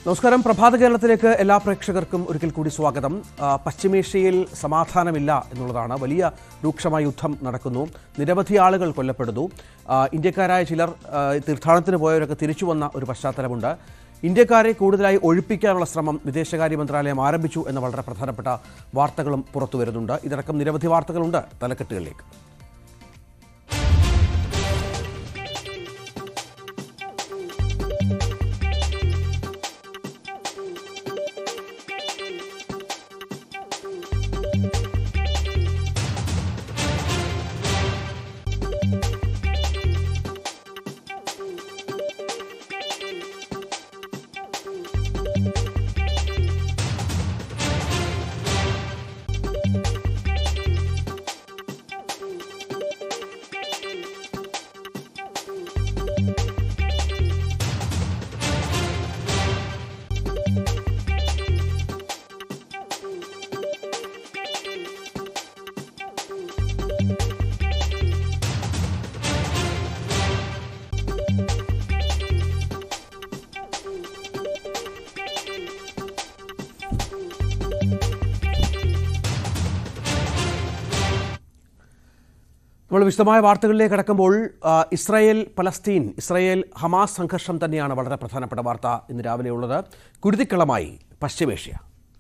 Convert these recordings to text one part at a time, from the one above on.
നമസ്കാരം പ്രഭാത കേരളത്തിലേക്ക് എല്ലാ പ്രേക്ഷകർക്കും ഒരിക്കൽ കൂടി സ്വാഗതം ആ, പശ്ചിമേഷ്യയിൽ സമാധാനമില്ല എന്നുള്ളതാണ് വലിയ രൂക്ഷമായ യുദ്ധം നടക്കുന്നു നിരവധി ആളുകൾ കൊല്ലപ്പെടുന്നു ആ, ഇന്ത്യക്കാരായ ചിലർ ആ, തീർത്ഥാടനത്തിന് പോയവരൊക്കെ തിരിച്ചു വന്ന ഒരു പശ്ചാത്തലമുണ്ട് ഇന്ത്യക്കാരെ കൂടുതലായി ഒഴിപ്പിക്കാനുള്ള ശ്രമം വിദേശകാര്യ മന്ത്രാലയം ആരംഭിച്ചു എന്ന വളരെ പ്രധാനപ്പെട്ട വാർത്തകളും പുറത്തു വരുന്നുണ്ട് ഇതിനടക്കം നിരവധി വാർത്തകളുണ്ട് തലക്കെട്ടുകളിലേക്ക് നമ്മൾ വിശദമായ വാർത്തകളിലേക്ക് കടക്കുമ്പോൾ ആ, ഇസ്രായേൽ പലസ്തീൻ ഇസ്രായേൽ ഹമാസ് സംഘർഷം തന്നെയാണ് വളരെ പ്രധാനപ്പെട്ട വാർത്ത ഇന്ന് രാവിലെ ഉള്ളത് കുരുതിക്കളമായി പശ്ചിമേഷ്യ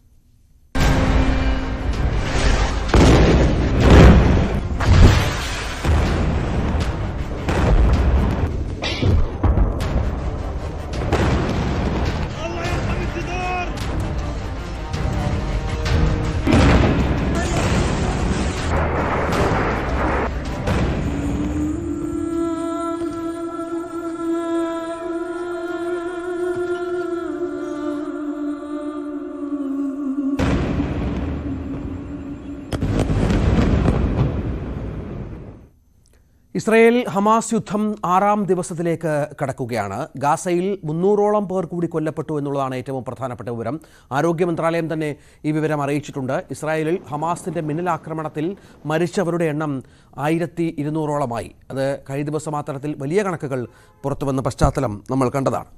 ഇസ്രായേൽ ഹമാസ് യുദ്ധം ആറാം ദിവസത്തിലേക്ക് കടക്കുകയാണ് ഗാസയിൽ മുന്നൂറോളം പേർ കൂടി കൊല്ലപ്പെട്ടു എന്നുള്ളതാണ് ഏറ്റവും പ്രധാനപ്പെട്ട വിവരം ആരോഗ്യ മന്ത്രാലയം തന്നെ ഈ വിവരം അറിയിച്ചിട്ടുണ്ട് ഇസ്രായേലിൽ ഹമാസിന്റെ മിന്നലാക്രമണത്തിൽ മരിച്ചവരുടെ എണ്ണം ആയിരത്തി ഇരുന്നൂറോളമായി അത് കഴിഞ്ഞ ദിവസം ആ തരത്തിൽ വലിയ കണക്കുകൾ പുറത്തുവന്ന പശ്ചാത്തലം നമ്മൾ കണ്ടതാണ്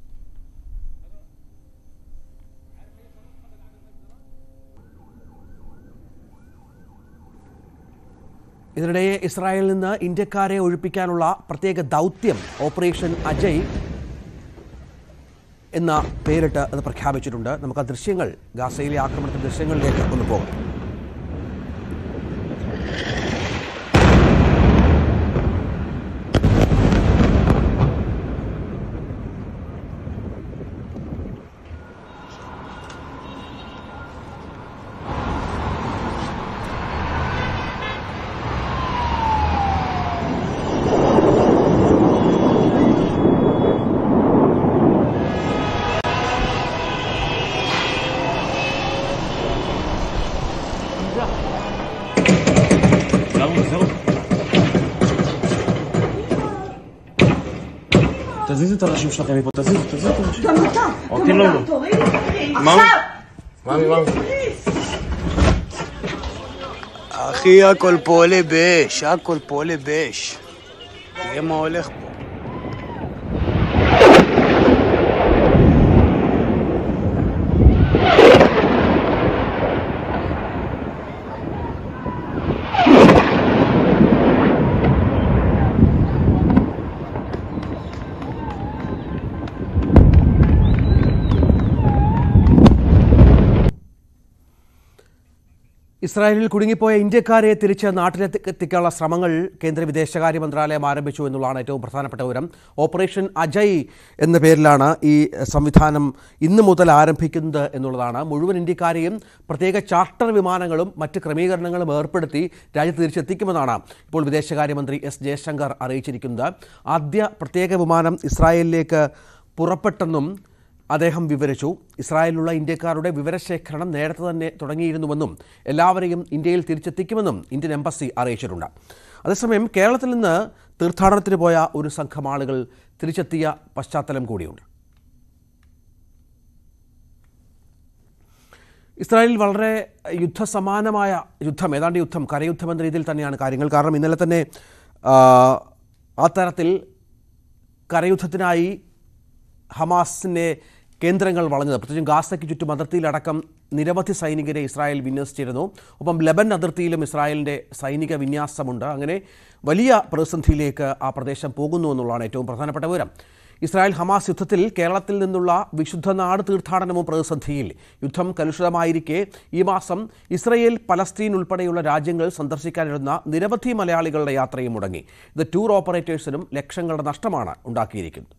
ഇതിനിടെ ഇസ്രായേലിൽ നിന്ന് ഇന്ത്യക്കാരെ ഒഴിപ്പിക്കാനുള്ള പ്രത്യേക ദൗത്യം ഓപ്പറേഷൻ അജയ് എന്ന പേരിട്ട് അത് പ്രഖ്യാപിച്ചിട്ടുണ്ട് നമുക്ക് ആ ദൃശ്യങ്ങൾ ഗാസയിലെ ആക്രമണത്തിന്റെ ദൃശ്യങ്ങളിലേക്ക് ഒന്ന് പോകാം תזיז את הראשים שלכם מפה, תזיז, תזיז את הראשים. גם אתה. אותי גם לא, אתה. לא. תוריד, תוריד. מאמי? עכשיו. מאמי, מאמי. אחי, הכל פה עולה באש, הכל פה עולה באש. תראה מה הולך פה. ഇസ്രായേലിൽ കുടുങ്ങിപ്പോയ ഇന്ത്യക്കാരെ തിരിച്ച് നാട്ടിലെത്തിക്കാനുള്ള ശ്രമങ്ങൾ കേന്ദ്ര വിദേശകാര്യ മന്ത്രാലയം ആരംഭിച്ചു എന്നുള്ളതാണ് ഏറ്റവും പ്രധാനപ്പെട്ട വിവരം ഓപ്പറേഷൻ അജയ് എന്ന പേരിലാണ് ഈ സംവിധാനം ഇന്ന് മുതൽ ആരംഭിക്കുന്നത് എന്നുള്ളതാണ് മുഴുവൻ ഇന്ത്യക്കാരെയും പ്രത്യേക ചാർട്ടർ വിമാനങ്ങളും മറ്റ് ക്രമീകരണങ്ങളും ഏർപ്പെടുത്തി രാജ്യത്ത് തിരിച്ചെത്തിക്കുമെന്നാണ് ഇപ്പോൾ വിദേശകാര്യമന്ത്രി എസ് ജയശങ്കർ അറിയിച്ചിരിക്കുന്നത് ആദ്യ പ്രത്യേക വിമാനം ഇസ്രായേലിലേക്ക് പുറപ്പെട്ടെന്നും അദ്ദേഹം വിവരിച്ചു ഇസ്രായേലിലുള്ള ഇന്ത്യക്കാരുടെ വിവരശേഖരണം നേരത്തെ തന്നെ തുടങ്ങിയിരുന്നുവെന്നും എല്ലാവരെയും ഇന്ത്യയിൽ തിരിച്ചെത്തിക്കുമെന്നും ഇന്ത്യൻ എംബസി അറിയിച്ചിട്ടുണ്ട് അതേസമയം കേരളത്തിൽ നിന്ന് തീർത്ഥാടനത്തിന് പോയ ഒരു സംഘം ആളുകൾ തിരിച്ചെത്തിയ പശ്ചാത്തലം കൂടിയുണ്ട് ഇസ്രായേലിൽ വളരെ യുദ്ധസമാനമായ യുദ്ധം ഏതാണ്ട് യുദ്ധം കരയുദ്ധം എന്ന രീതിയിൽ തന്നെയാണ് കാര്യങ്ങൾ കാരണം ഇന്നലെ തന്നെ ആ, ആ തരത്തിൽ കരയുദ്ധത്തിനായി ഹമാസിനെ കേന്ദ്രങ്ങൾ വളഞ്ഞത് പ്രത്യേകിച്ചും ഗാസയ്ക്ക് ചുറ്റും അതിർത്തിയിലടക്കം നിരവധി സൈനികരെ ഇസ്രായേൽ വിന്യസിച്ചിരുന്നു ഒപ്പം ലബൻ അതിർത്തിയിലും ഇസ്രായേലിൻ്റെ സൈനിക വിന്യാസമുണ്ട് അങ്ങനെ വലിയ പ്രതിസന്ധിയിലേക്ക് ആ പ്രദേശം പോകുന്നു എന്നുള്ളതാണ് ഏറ്റവും പ്രധാനപ്പെട്ട വിവരം ഇസ്രായേൽ ഹമാസ് യുദ്ധത്തിൽ കേരളത്തിൽ നിന്നുള്ള വിശുദ്ധ നാട് തീർത്ഥാടനവും പ്രതിസന്ധിയിൽ യുദ്ധം കലുഷിതമായിരിക്കെ ഈ മാസം ഇസ്രയേൽ പലസ്തീൻ ഉൾപ്പെടെയുള്ള രാജ്യങ്ങൾ സന്ദർശിക്കാനിരുന്ന നിരവധി മലയാളികളുടെ യാത്രയും മുടങ്ങി ഇത് ടൂർ ഓപ്പറേറ്റേഴ്സിനും ലക്ഷങ്ങളുടെ നഷ്ടമാണ് ഉണ്ടാക്കിയിരിക്കുന്നത്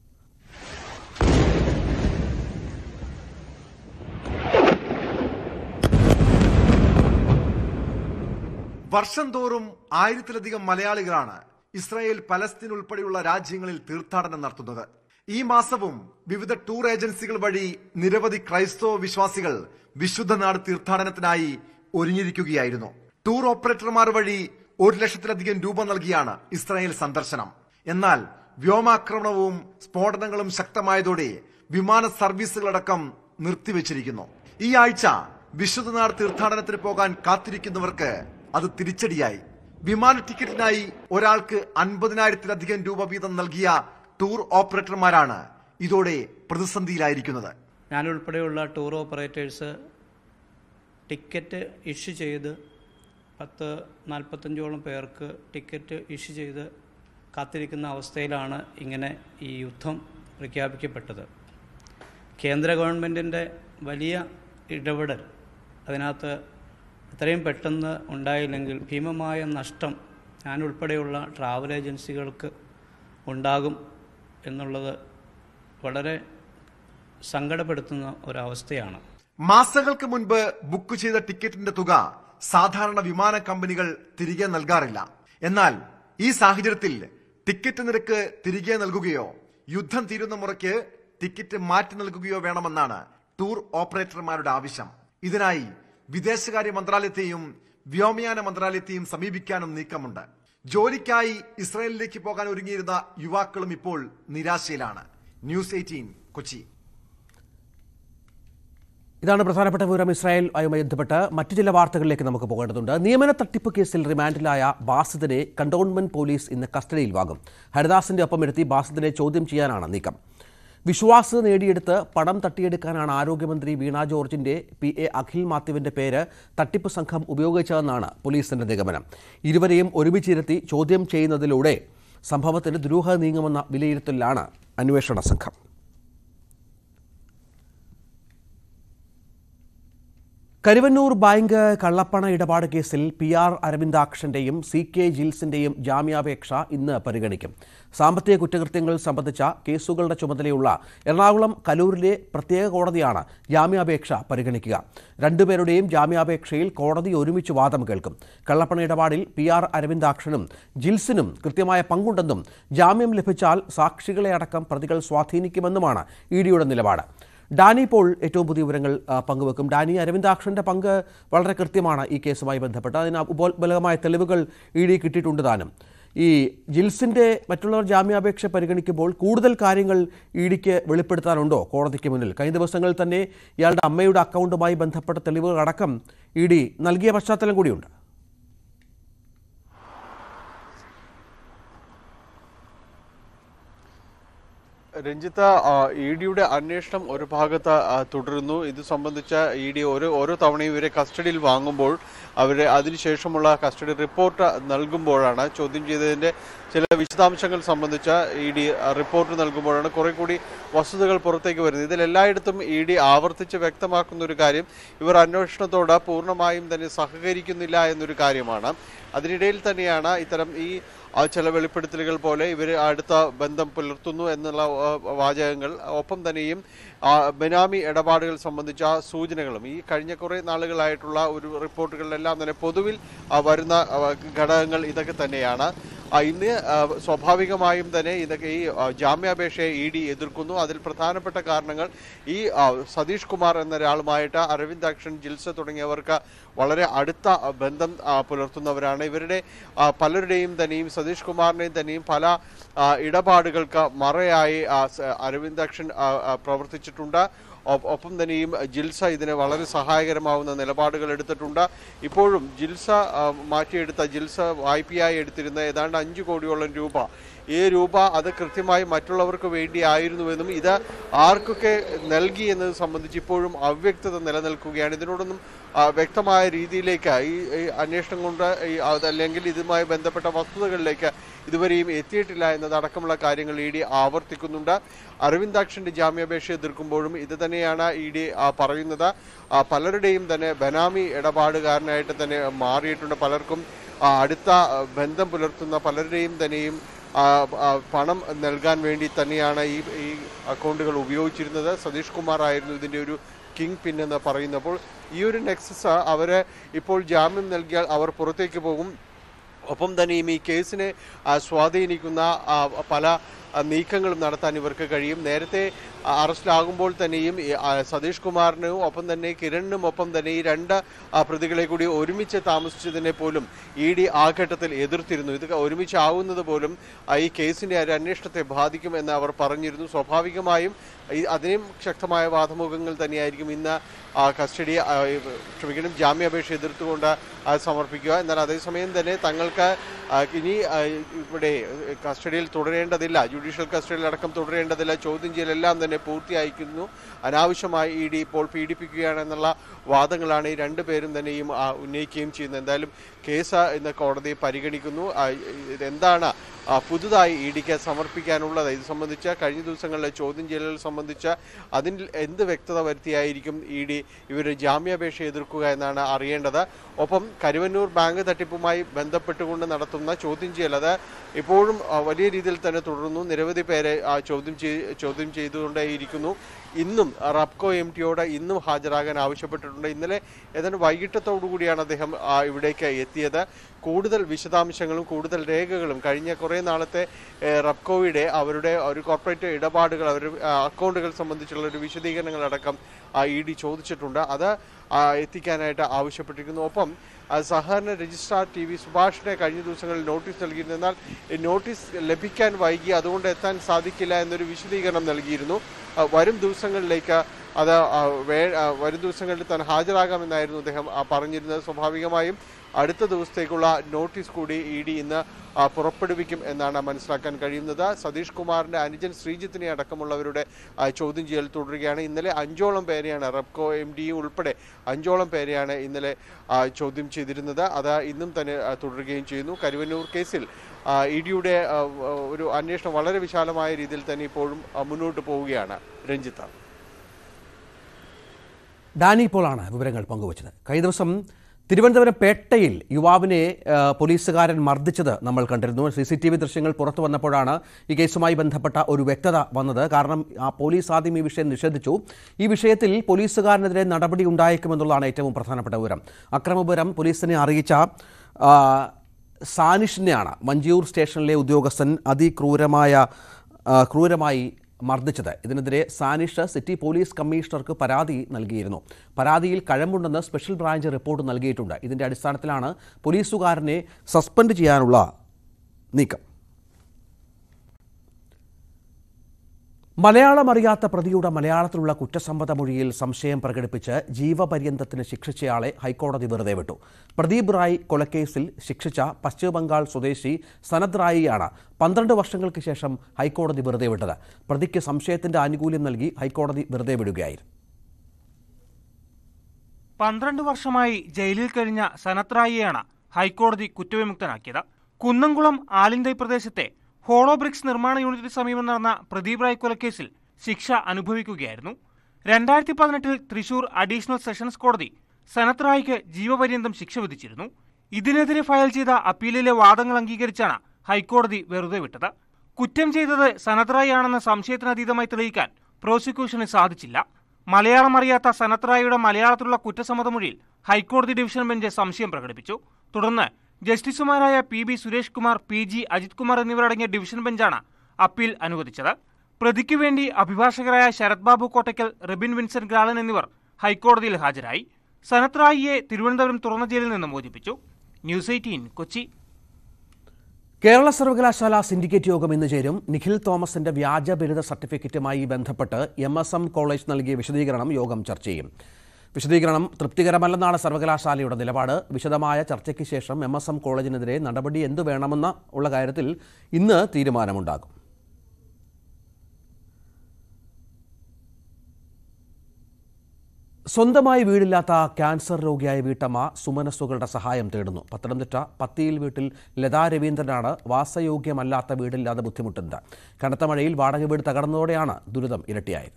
വർഷം തോറും ആയിരത്തിലധികം മലയാളികളാണ് ഇസ്രായേൽ പലസ്തീൻ ഉൾപ്പെടെയുള്ള രാജ്യങ്ങളിൽ തീർത്ഥാടനം നടത്തുന്നത് ഈ മാസവും വിവിധ ടൂർ ഏജൻസികൾ വഴി നിരവധി ക്രൈസ്തവ വിശ്വാസികൾ വിശുദ്ധ നാട് തീർത്ഥാടനത്തിനായി ഒരുങ്ങിയിരിക്കുകയായിരുന്നു ടൂർ ഓപ്പറേറ്റർമാർ വഴി ഒരു ലക്ഷത്തിലധികം രൂപ നൽകിയാണ് ഇസ്രായേൽ സന്ദർശനം എന്നാൽ വ്യോമാക്രമണവും സ്ഫോടനങ്ങളും ശക്തമായതോടെ വിമാന സർവീസുകളടക്കം നിർത്തിവെച്ചിരിക്കുന്നു ഈ ആഴ്ച വിശുദ്ധനാട് തീർത്ഥാടനത്തിന് പോകാൻ കാത്തിരിക്കുന്നവർക്ക് അത് തിരിച്ചടിയായി വിമാന ടിക്കറ്റിനായി ഒരാൾക്ക് അൻപതിനായിരത്തിലധികം രൂപ വീതം നൽകിയ ടൂർ ഓപ്പറേറ്റർമാരാണ് ഇതോടെ പ്രതിസന്ധിയിലായിരിക്കുന്നത് ഞാൻ ഉൾപ്പെടെയുള്ള ടൂർ ഓപ്പറേറ്റേഴ്സ് ടിക്കറ്റ് ഇഷ്യൂ ചെയ്ത് പത്ത് നാൽപ്പത്തഞ്ചോളം പേർക്ക് ടിക്കറ്റ് ഇഷ്യൂ ചെയ്ത് കാത്തിരിക്കുന്ന അവസ്ഥയിലാണ് ഇങ്ങനെ ഈ യുദ്ധം പ്രഖ്യാപിക്കപ്പെട്ടത് കേന്ദ്ര ഗവൺമെൻറ്റിൻ്റെ വലിയ ഇടപെടൽ അതിനകത്ത് എത്രയും പെട്ടെന്ന് ഉണ്ടായില്ലെങ്കിൽ ഭീമമായ നഷ്ടം ഞാൻ ഉൾപ്പെടെയുള്ള ട്രാവൽ ഏജൻസികൾക്ക് ഉണ്ടാകും എന്നുള്ളത് വളരെ സങ്കടപ്പെടുത്തുന്ന ഒരവസ്ഥയാണ് മാസങ്ങൾക്ക് മുൻപ് ബുക്ക് ചെയ്ത ടിക്കറ്റിന്റെ തുക സാധാരണ വിമാന കമ്പനികൾ തിരികെ നൽകാറില്ല എന്നാൽ ഈ സാഹചര്യത്തിൽ ടിക്കറ്റ് നിരക്ക് തിരികെ നൽകുകയോ യുദ്ധം തീരുന്ന മുറയ്ക്ക് ടിക്കറ്റ് മാറ്റി നൽകുകയോ വേണമെന്നാണ് ടൂർ ഓപ്പറേറ്റർമാരുടെ ആവശ്യം ഇതിനായി വിദേശകാര്യ മന്ത്രാലയത്തെയും വ്യോമയാന മന്ത്രാലയത്തെയും സമീപിക്കാനും നീക്കമുണ്ട് ജോലിക്കായി ഇസ്രായേലിലേക്ക് പോകാൻ ഒരുങ്ങിയിരുന്ന യുവാക്കളും ഇപ്പോൾ നിരാശയിലാണ് ന്യൂസ് എയ്റ്റീൻ കൊച്ചി ഇതാണ് പ്രധാനപ്പെട്ട വിവരം ഇസ്രായേൽ ആയുമായി ബന്ധപ്പെട്ട് മറ്റു ചില വാർത്തകളിലേക്ക് നമുക്ക് പോകേണ്ടതുണ്ട് നിയമന തട്ടിപ്പ് കേസിൽ റിമാൻഡിലായ ബാസിദിനെ കണ്ടോൺമെന്റ് പോലീസ് ഇന്ന് കസ്റ്റഡിയിൽ വാങ്ങും ഹരിദാസിന്റെ ഒപ്പം എടുത്തി ബാസിദിനെ ചോദ്യം ചെയ്യാനാണ് നീക്കം വിശ്വാസ് നേടിയെടുത്ത് പണം തട്ടിയെടുക്കാനാണ് ആരോഗ്യമന്ത്രി വീണ ജോർജിന്റെ പി എ അഖിൽ മാത്യുവിന്റെ പേര് തട്ടിപ്പ് സംഘം ഉപയോഗിച്ചതെന്നാണ് പോലീസിന്റെ നിഗമനം ഇരുവരെയും ഒരുമിച്ചിരുത്തി ചോദ്യം ചെയ്യുന്നതിലൂടെ സംഭവത്തിന് ദുരൂഹത നീങ്ങുമെന്ന വിലയിരുത്തലിലാണ് അന്വേഷണ സംഘം കരുവന്നൂർ ബാങ്ക് കള്ളപ്പണ ഇടപാട് കേസിൽ പി ആർ അരവിന്ദാക്ഷന്റെയും സി കെ ജിൽസിന്റെയും ജാമ്യാപേക്ഷ ഇന്ന് പരിഗണിക്കും സാമ്പത്തിക കുറ്റകൃത്യങ്ങൾ സംബന്ധിച്ച കേസുകളുടെ ചുമതലയുള്ള എറണാകുളം കലൂരിലെ പ്രത്യേക കോടതിയാണ് ജാമ്യാപേക്ഷ പരിഗണിക്കുക രണ്ടുപേരുടെയും ജാമ്യാപേക്ഷയിൽ കോടതി ഒരുമിച്ച് വാദം കേൾക്കും കള്ളപ്പണ ഇടപാടിൽ പി ആർ അരവിന്ദാക്ഷനും ജിൽസിനും കൃത്യമായ പങ്കുണ്ടെന്നും ജാമ്യം ലഭിച്ചാൽ സാക്ഷികളെ അടക്കം പ്രതികൾ സ്വാധീനിക്കുമെന്നുമാണ് ഇ ഡിയുടെ നിലപാട് ഡാനി പോൾ ഏറ്റവും പുതിയ വിവരങ്ങൾ ആ, പങ്കുവെക്കും ഡാനി അരവിന്ദാക്ഷന്റെ പങ്ക് വളരെ കൃത്യമാണ് ഈ കേസുമായി ബന്ധപ്പെട്ട് അതിന് ഉപോത്ബലകമായ തെളിവുകൾ ഇ ഡി കിട്ടിയിട്ടുണ്ട് താനും ഈ ജിൽസിന്റെ മറ്റുള്ളവർ ജാമ്യാപേക്ഷ പരിഗണിക്കുമ്പോൾ കൂടുതൽ കാര്യങ്ങൾ ഇ ഡിക്ക് വെളിപ്പെടുത്താനുണ്ടോ കോടതിക്ക് മുന്നിൽ കഴിഞ്ഞ ദിവസങ്ങളിൽ തന്നെ ഇയാളുടെ അമ്മയുടെ അക്കൗണ്ടുമായി ബന്ധപ്പെട്ട തെളിവുകൾ അടക്കം ഇ ഡി നൽകിയ പശ്ചാത്തലം കൂടിയുണ്ട് രഞ്ജിത്ത ഇ ഡിയുടെ അന്വേഷണം ഒരു ഭാഗത്ത് ആ, തുടരുന്നു ഇത് സംബന്ധിച്ച ഇ ഡി ഓരോ ഓരോ തവണയും ഇവരെ കസ്റ്റഡിയിൽ വാങ്ങുമ്പോൾ അവരെ അതിനുശേഷമുള്ള കസ്റ്റഡി റിപ്പോർട്ട് നൽകുമ്പോഴാണ് ചോദ്യം ചെയ്തതിന്റെ ചില വിശദാംശങ്ങൾ സംബന്ധിച്ച ഇ ഡി റിപ്പോർട്ട് നൽകുമ്പോഴാണ് കുറെ കൂടി വസ്തുതകൾ പുറത്തേക്ക് വരുന്നത് ഇതിൽ എല്ലായിടത്തും ഇ ഡി ആവർത്തിച്ച് വ്യക്തമാക്കുന്ന ഒരു കാര്യം ഇവർ അന്വേഷണത്തോട് പൂർണ്ണമായും തന്നെ സഹകരിക്കുന്നില്ല എന്നൊരു കാര്യമാണ് അതിനിടയിൽ തന്നെയാണ് ഇത്തരം ഈ ആ ചില വെളിപ്പെടുത്തലുകൾ പോലെ ഇവർ അടുത്ത ബന്ധം പുലർത്തുന്നു എന്നുള്ള ആ, വാചകങ്ങൾ ഒപ്പം തന്നെയും ആ, ബെനാമി ഇടപാടുകൾ സംബന്ധിച്ച സൂചനകളും ഈ കഴിഞ്ഞ കുറേ നാളുകളായിട്ടുള്ള ഒരു റിപ്പോർട്ടുകളിലെല്ലാം തന്നെ പൊതുവിൽ ആ, വരുന്ന ആ, ഘടകങ്ങൾ ഇതൊക്കെ തന്നെയാണ് ആ, ഇന്ന് ആ, സ്വാഭാവികമായും തന്നെ ഇതൊക്കെ ഈ ആ, ജാമ്യാപേക്ഷയെ ഇ ഡി എതിർക്കുന്നു അതിൽ പ്രധാനപ്പെട്ട കാരണങ്ങൾ ഈ ആ, സതീഷ് കുമാർ എന്ന ഒരാളുമായിട്ട് അരവിന്ദ് അക്ഷൻ ജിൽസ തുടങ്ങിയവർക്ക് വളരെ അടുത്ത ആ, ബന്ധം ആ, പുലർത്തുന്നവരാണ് ഇവരുടെ ആ, പലരുടെയും തന്നെയും സതീഷ് കുമാറിന്റെയും തന്നെയും പല ആ, ഇടപാടുകൾക്ക് മറയായി ആ, സ- അരവിന്ദ് അക്ഷൻ ആ, ആ, പ്രവർത്തിച്ചിട്ടുണ്ട് ഒ- ഒപ്പം തന്നെയും ജിൽസ ഇതിന് വളരെ സഹായകരമാവുന്ന നിലപാടുകൾ എടുത്തിട്ടുണ്ട് ഇപ്പോഴും ജിൽസ ആ, മാറ്റിയെടുത്ത ജിൽസ വായ്പയായി എടുത്തിരുന്ന ഏതാണ്ട് അഞ്ചു കോടിയോളം രൂപ ഈ രൂപ അത് കൃത്യമായി മറ്റുള്ളവർക്ക് വേണ്ടിയായിരുന്നുവെന്നും ഇത് ആർക്കൊക്കെ നൽകി എന്നത് സംബന്ധിച്ച് ഇപ്പോഴും അവ്യക്തത നിലനിൽക്കുകയാണ് ഇതിനോടൊന്നും ആ, വ്യക്തമായ രീതിയിലേക്ക് ഈ ഈ അന്വേഷണം കൊണ്ട് ഈ അതല്ലെങ്കിൽ ഇതുമായി ബന്ധപ്പെട്ട വസ്തുതകളിലേക്ക് ഇതുവരെയും എത്തിയിട്ടില്ല എന്നതടക്കമുള്ള കാര്യങ്ങൾ ഇ ഡി ആവർത്തിക്കുന്നുണ്ട് അരവിന്ദാക്ഷന്റെ ജാമ്യാപേക്ഷ എതിർക്കുമ്പോഴും ഇത് തന്നെയാണ് ഇ ഡി പറയുന്നത് ആ, പലരുടെയും തന്നെ ബനാമി ഇടപാടുകാരനായിട്ട് തന്നെ മാറിയിട്ടുണ്ട് പലർക്കും ആ, അടുത്ത ആ, ബന്ധം പുലർത്തുന്ന പലരുടെയും തന്നെയും ആ, ആ, പണം നൽകാൻ വേണ്ടി തന്നെയാണ് ഈ ഈ അക്കൗണ്ടുകൾ ഉപയോഗിച്ചിരുന്നത് സതീഷ് കുമാർ ആയിരുന്നു ഇതിന്റെ ഒരു കിങ് പിൻ എന്ന് പറയുന്നപ്പോൾ ഈ ഒരു നെക്സസ് അവരെ ഇപ്പോൾ ജാമ്യം നൽകിയാൽ അവർ പുറത്തേക്ക് പോകും ഒപ്പം തന്നെയും ഈ കേസിനെ ആ, സ്വാധീനിക്കുന്ന ആ, പല ആ, നീക്കങ്ങളും നടത്താൻ ഇവർക്ക് കഴിയും നേരത്തെ ആ, അറസ്റ്റിലാകുമ്പോൾ തന്നെയും ഈ, ആ, സതീഷ് കുമാറിനും ഒപ്പം തന്നെ കിരണിനും ഒപ്പം തന്നെ ഈ രണ്ട് ആ, പ്രതികളെ കൂടി ഒരുമിച്ച് താമസിച്ചതിനെ പോലും ഇ ഡി ആ ഘട്ടത്തിൽ എതിർത്തിരുന്നു ഇത് ഒരുമിച്ച് ആവുന്നത് പോലും ആ, ഈ കേസിന്റെ ഒരു അന്വേഷണത്തെ ബാധിക്കും എന്ന് അവർ പറഞ്ഞിരുന്നു സ്വാഭാവികമായും ഈ അതിനും ശക്തമായ വാദമുഖങ്ങൾ തന്നെയായിരിക്കും ഇന്ന് ആ, കസ്റ്റഡി ആ, ഈ, ക്ഷമിക്കണം ജാമ്യാപേക്ഷ എതിർത്തുകൊണ്ട് ആ, സമർപ്പിക്കുക എന്നാൽ അതേസമയം തന്നെ തങ്ങൾക്ക് ആ, ഇനി ആ, ഇവിടെ കസ്റ്റഡിയിൽ തുടരേണ്ടതില്ല ജുഡീഷ്യൽ കസ്റ്റഡിയിൽ അടക്കം തുടരേണ്ടതില്ല ചോദ്യം ചെയ്യലെല്ലാം തന്നെ പൂർത്തിയായിരിക്കുന്നു അനാവശ്യമായി ഇ ഡി ഇപ്പോൾ പീഡിപ്പിക്കുകയാണെന്നുള്ള വാദങ്ങളാണ് ഈ രണ്ടുപേരും തന്നെയും ആ, ഉന്നയിക്കുകയും ചെയ്യുന്നത് എന്തായാലും കേസ് ഇന്ന് കോടതി പരിഗണിക്കുന്നു ആ, ഇതെന്താണ് ആ, പുതുതായി ഇ ഡിക്ക് സമർപ്പിക്കാനുള്ളത് ഇത് സംബന്ധിച്ച് കഴിഞ്ഞ ദിവസങ്ങളിലെ ചോദ്യം ചെയ്യലുകൾ സംബന്ധിച്ച് അതിൽ എന്ത് വ്യക്തത വരുത്തിയായിരിക്കും ഇ ഡി ഇവരുടെ ജാമ്യാപേക്ഷ എതിർക്കുക എന്നാണ് അറിയേണ്ടത് ഒപ്പം കരുവന്നൂർ ബാങ്ക് തട്ടിപ്പുമായി ബന്ധപ്പെട്ടുകൊണ്ട് നടത്തുന്ന ചോദ്യം ചെയ്യൽ അത് ഇപ്പോഴും ആ, വലിയ രീതിയിൽ തന്നെ തുടരുന്നു നിരവധി പേരെ ആ, ചോദ്യം ചെയ്- ചോദ്യം ചെയ്തുകൊണ്ടേയിരിക്കുന്നു ഇന്നും റബ്കോ എം ടിയോട് ഇന്നും ഹാജരാകാൻ ആവശ്യപ്പെട്ടിട്ടുണ്ട് ഇന്നലെ ഏതാണ്ട് വൈകിട്ടത്തോടു കൂടിയാണ് അദ്ദേഹം ആ, ഇവിടേക്ക് എത്തിയത് കൂടുതൽ വിശദാംശങ്ങളും കൂടുതൽ രേഖകളും കഴിഞ്ഞ കുറേ നാളത്തെ ഏ, റബ്കോയുടെ അവരുടെ ഒരു കോർപ്പറേറ്റ് ഇടപാടുകൾ അവരുടെ ആ, അക്കൗണ്ടുകൾ സംബന്ധിച്ചുള്ള ഒരു വിശദീകരണങ്ങളടക്കം ഇ ഡി ചോദിച്ചിട്ടുണ്ട് അത് ആ, എത്തിക്കാനായിട്ട് ആവശ്യപ്പെട്ടിരിക്കുന്നു ഒപ്പം ആ, സഹകരണ രജിസ്ട്രാർ ടി വി സുഭാഷിനെ കഴിഞ്ഞ ദിവസങ്ങളിൽ നോട്ടീസ് നൽകിയിരുന്നു എന്നാൽ ഈ നോട്ടീസ് ലഭിക്കാൻ വൈകി അതുകൊണ്ട് എത്താൻ സാധിക്കില്ല എന്നൊരു വിശദീകരണം നൽകിയിരുന്നു ആ, വരും ദിവസങ്ങളിലേക്ക് അത് ആ, വേ- ആ, വരും ദിവസങ്ങളിൽ താൻ ഹാജരാകാമെന്നായിരുന്നു അദ്ദേഹം ആ, പറഞ്ഞിരുന്നത് സ്വാഭാവികമായും അടുത്ത ദിവസത്തേക്കുള്ള നോട്ടീസ് കൂടി ഇ ഡി ഇന്ന് ആ, പുറപ്പെടുവിക്കും എന്നാണ് മനസ്സിലാക്കാൻ കഴിയുന്നത് സതീഷ് കുമാറിന്റെ അനുജൻ ശ്രീജിത്തിനെ അടക്കമുള്ളവരുടെ ആ, ചോദ്യം ചെയ്യൽ തുടരുകയാണ് ഇന്നലെ അഞ്ചോളം പേരെയാണ് റെപ്കോ എം ഡി ഉൾപ്പെടെ അഞ്ചോളം പേരെയാണ് ഇന്നലെ ആ, ചോദ്യം ചെയ്തിരുന്നത് അത് ഇന്നും തന്നെ ആ, തുടരുകയും ചെയ്യുന്നു കരുവന്നൂർ കേസിൽ ഇ ഡിയുടെ ഒരു അന്വേഷണം വളരെ വിശാലമായ രീതിയിൽ തന്നെ ഇപ്പോഴും ആ, മുന്നോട്ട് പോവുകയാണ് രഞ്ജിത്ത ഡാനി പോളാണ് വിവരങ്ങൾ പങ്കുവച്ചത് കഴിഞ്ഞ ദിവസം തിരുവനന്തപുരം പേട്ടയിൽ യുവാവിനെ ആ, പോലീസുകാരൻ മർദ്ദിച്ചത് നമ്മൾ കണ്ടിരുന്നു സി സി ടി വി ദൃശ്യങ്ങൾ പുറത്തു വന്നപ്പോഴാണ് ഈ കേസുമായി ബന്ധപ്പെട്ട ഒരു വ്യക്തത വന്നത് കാരണം ആ പോലീസ് ആദ്യം ഈ വിഷയം നിഷേധിച്ചു ഈ വിഷയത്തിൽ പോലീസുകാരനെതിരെ നടപടി ഉണ്ടായേക്കുമെന്നുള്ളതാണ് ഏറ്റവും പ്രധാനപ്പെട്ട വിവരം അക്രമവിവരം പോലീസിനെ അറിയിച്ച ആ, സാനിഷിനെയാണ് മഞ്ചൂർ സ്റ്റേഷനിലെ ഉദ്യോഗസ്ഥൻ അതിക്രൂരമായ ആ, ക്രൂരമായി മർദ്ദിച്ചത് ഇതിനെതിരെ സാനിഷ് സിറ്റി പോലീസ് കമ്മീഷണർക്ക് പരാതി നൽകിയിരുന്നു പരാതിയിൽ കഴമ്പുണ്ടെന്ന് സ്പെഷ്യൽ ബ്രാഞ്ച് റിപ്പോർട്ട് നൽകിയിട്ടുണ്ട് ഇതിന്റെ അടിസ്ഥാനത്തിലാണ് പോലീസുകാരനെ സസ്പെൻഡ് ചെയ്യാനുള്ള നീക്കം മലയാളം അറിയാത്ത പ്രതിയുടെ മലയാളത്തിലുള്ള കുറ്റസമ്മത മൊഴിയിൽ സംശയം പ്രകടിപ്പിച്ച് ജീവപര്യന്തത്തിന് ശിക്ഷിച്ചയാളെ ഹൈക്കോടതി വെറുതെ വിട്ടു പ്രദീപ് റായ് കൊലക്കേസിൽ ശിക്ഷിച്ച പശ്ചിമബംഗാൾ സ്വദേശി സനത് റായിയാണ് പന്ത്രണ്ട് വർഷങ്ങൾക്ക് ശേഷം ഹൈക്കോടതി വെറുതെ വിട്ടത് പ്രതിക്ക് സംശയത്തിന്റെ ആനുകൂല്യം നൽകി ഹൈക്കോടതി വെറുതെ വിടുകയായിരുന്നു പന്ത്രണ്ട് വർഷമായി ജയിലിൽ കഴിഞ്ഞ സനത് റായിയെയാണ് ഹൈക്കോടതി കുറ്റവിമുക്തനാക്കിയത് കുന്നംകുളം ആലിന്തൈ പ്രദേശത്തെ ഹോളോബ്രിക്സ് നിർമ്മാണ യൂണിറ്റിന് സമീപം നടന്ന പ്രദീപ് റായ് കൊലക്കേസിൽ ശിക്ഷ അനുഭവിക്കുകയായിരുന്നു രണ്ടായിരത്തി പതിനെട്ടിൽ തൃശൂർ അഡീഷണൽ സെഷൻസ് കോടതി സനത് റായിക്ക് ജീവപര്യന്തം ശിക്ഷ വിധിച്ചിരുന്നു ഇതിനെതിരെ ഫയൽ ചെയ്ത അപ്പീലിലെ വാദങ്ങൾ അംഗീകരിച്ചാണ് ഹൈക്കോടതി വെറുതെ വിട്ടത് കുറ്റം ചെയ്തത് സനത് റായി ആണെന്ന സംശയത്തിനതീതമായി തെളിയിക്കാൻ പ്രോസിക്യൂഷന് സാധിച്ചില്ല മലയാളം അറിയാത്ത സനത് റായിയുടെ മലയാളത്തിലുള്ള കുറ്റസമ്മതമൊഴിയിൽ ഹൈക്കോടതി ഡിവിഷൻ ബെഞ്ച് സംശയം പ്രകടിപ്പിച്ചു തുടർന്ന് ജസ്റ്റിസുമാരായ P B Suresh Kumar P G Ajith Kumar എന്നിവരടങ്ങിയ ഡിവിഷൻ ബെഞ്ചാണ് അപ്പീൽ അനുവദിച്ചത് പ്രതിക്കു വേണ്ടി അഭിഭാഷകരായ ശരത് ബാബു കോട്ടയ്ക്കൽ റെബിൻ വിൻസെന്റ് ഗ്രാളൻ എന്നിവർ ഹൈക്കോടതിയിൽ ഹാജരായി സനത് റായിയെ തിരുവനന്തപുരം തുറന്ന ജയിലിൽ നിന്ന് മോചിപ്പിച്ചു ന്യൂസ് എയ്റ്റീൻ കൊച്ചി കേരള സർവകലാശാല സിൻഡിക്കേറ്റ് യോഗം ഇന്ന് ചേരും നിഖിൽ തോമസിന്റെ വ്യാജ ബിരുദ സർട്ടിഫിക്കറ്റുമായി ബന്ധപ്പെട്ട് എം എസ് എം കോളേജ് നൽകിയ വിശദീകരണം യോഗം ചർച്ച ചെയ്യും വിശദീകരണം തൃപ്തികരമല്ലെന്നാണ് സർവകലാശാലയുടെ നിലപാട് വിശദമായ ചർച്ചയ്ക്ക് ശേഷം എം എസ് എം കോളേജിനെതിരെ നടപടി എന്തു വേണമെന്ന ഉള്ള കാര്യത്തിൽ ഇന്ന് തീരുമാനമുണ്ടാകും സ്വന്തമായി വീടില്ലാത്ത ക്യാൻസർ രോഗിയായ വീട്ടമ്മ സുമനസ്സുകളുടെ സഹായം തേടുന്നു പത്തനംതിട്ട പത്തിയിൽ വീട്ടിൽ ലതാ രവീന്ദ്രനാണ് വാസയോഗ്യമല്ലാത്ത വീടില്ലാതെ ബുദ്ധിമുട്ടുന്നത് കനത്ത മഴയിൽ വാടക വീട് തകർന്നതോടെയാണ് ദുരിതം ഇരട്ടിയായത്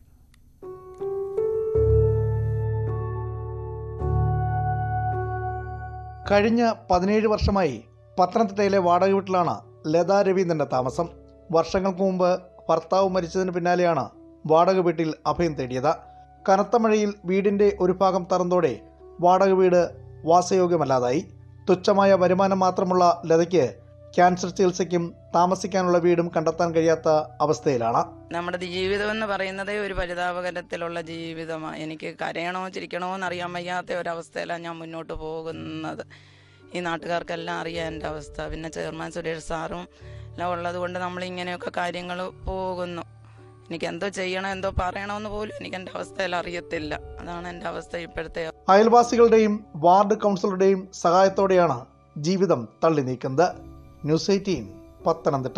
കഴിഞ്ഞ പതിനേഴ് വർഷമായി പത്തനംതിട്ടയിലെ വാടക വീട്ടിലാണ് ലതാ രവീന്ദ്രന്റെ താമസം വർഷങ്ങൾക്ക് മുമ്പ് ഭർത്താവ് മരിച്ചതിന് പിന്നാലെയാണ് വാടക വീട്ടിൽ അഭയം തേടിയത് കനത്ത മഴയിൽ വീടിന്റെ ഒരു ഭാഗം തറന്നതോടെ വാടക വീട് വാസയോഗ്യമല്ലാതായി തുച്ഛമായ വരുമാനം മാത്രമുള്ള ലതയ്ക്ക് ക്യാൻസർ ചികിത്സയ്ക്കും താമസിക്കാനുള്ള വീടും കണ്ടെത്താൻ കഴിയാത്ത അവസ്ഥയിലാണ് നമ്മുടെ ജീവിതം എന്ന് പറയുന്നതേ ഒരു പരിതാപകരത്തിലുള്ള ജീവിതമാണ് എനിക്ക് കരയണോ ചിരിക്കണോ എന്നറിയാൻ വയ്യാത്ത ഒരവസ്ഥയിലാണ് ഞാൻ മുന്നോട്ട് പോകുന്നത് ഈ നാട്ടുകാർക്കെല്ലാം അറിയാം എൻ്റെ അവസ്ഥ പിന്നെ ചെയർമാൻ സുരേഷ് സാറും എല്ലാം ഉള്ളത് കൊണ്ട് നമ്മൾ ഇങ്ങനെയൊക്കെ കാര്യങ്ങൾ പോകുന്നു എനിക്ക് എന്തോ ചെയ്യണം എന്തോ പറയണമെന്ന് പോലും എനിക്ക് എൻ്റെ അവസ്ഥയിൽ അറിയത്തില്ല അതാണ് എൻ്റെ അവസ്ഥ ഇപ്പോഴത്തെ അയൽവാസികളുടെയും വാർഡ് കൗൺസിലറുടെയും സഹായത്തോടെയാണ് ജീവിതം തള്ളി നീക്കുന്നത് ന്യൂസ് എയ്റ്റീൻ പത്തനംതിട്ട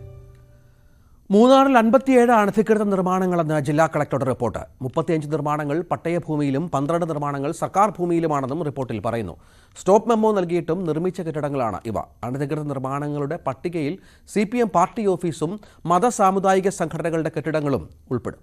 മൂന്നാറിൽ അൻപത്തിയേഴ് അനധികൃത നിർമ്മാണങ്ങളെന്ന് ജില്ലാ കളക്ടറുടെ റിപ്പോർട്ട് മുപ്പത്തിയഞ്ച് നിർമ്മാണങ്ങൾ പട്ടയഭൂമിയിലും പന്ത്രണ്ട് നിർമ്മാണങ്ങൾ സർക്കാർ ഭൂമിയിലുമാണെന്നും റിപ്പോർട്ടിൽ പറയുന്നു സ്റ്റോപ്പ് മെമ്മോ നൽകിയിട്ടും നിർമ്മിച്ച കെട്ടിടങ്ങളാണ് ഇവ അനധികൃത നിർമ്മാണങ്ങളുടെ പട്ടികയിൽ സി പാർട്ടി ഓഫീസും മത സാമുദായിക സംഘടനകളുടെ കെട്ടിടങ്ങളും ഉൾപ്പെടും